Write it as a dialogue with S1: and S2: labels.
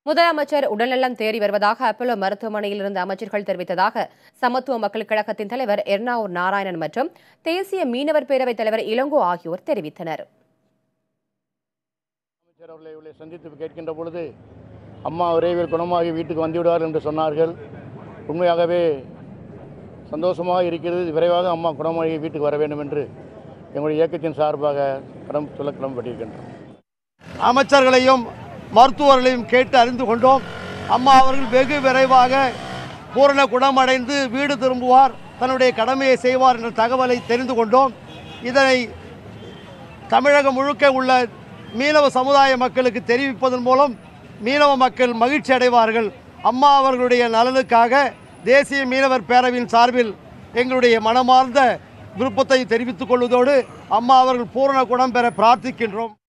S1: முதலமைச்சர் உடல்நலம் தேறி வருவதாக அப்போலோ மருத்துவமனையில் இருந்த அமைச்சர்கள் தெரிவித்ததாக சமத்துவ மக்கள் கழகத்தின் தலைவர் எர்ணாவூர் நாராயணன் மற்றும் தேசிய மீனவர் பேரவைத் தலைவர் இளங்கோ ஆகியோர் தெரிவித்தனர்
S2: அமைச்சர் அவர்களை இவர்களை சந்தித்து கேட்கின்ற பொழுது அம்மா விரைவில் குணமாகி வீட்டுக்கு வந்துவிடுவார் என்று சொன்னார்கள் உண்மையாகவே சந்தோஷமாக இருக்கிறது விரைவாக அம்மா குணமாகி வீட்டுக்கு வர வேண்டும் என்று எங்களுடைய இயக்கத்தின் சார்பாக கடம் சொல்ல கடமைப்பட்டிருக்கின்றோம்
S3: அமைச்சர்களையும் மருத்துவர்களையும் கேட்டு அறிந்து கொண்டோம் அம்மா அவர்கள் வெகு விரைவாக பூரண குணமடைந்து வீடு திரும்புவார் தன்னுடைய கடமையை செய்வார் என்ற தகவலை தெரிந்து கொண்டோம் இதனை தமிழகம் முழுக்க உள்ள மீனவ சமுதாய மக்களுக்கு தெரிவிப்பதன் மூலம் மீனவ மக்கள் மகிழ்ச்சி அடைவார்கள் அம்மா அவர்களுடைய நலனுக்காக தேசிய மீனவர் பேரவையின் சார்பில் எங்களுடைய மனமார்ந்த விருப்பத்தை தெரிவித்துக் கொள்வதோடு அம்மா அவர்கள் பூரண குணம் பெற பிரார்த்திக்கின்றோம்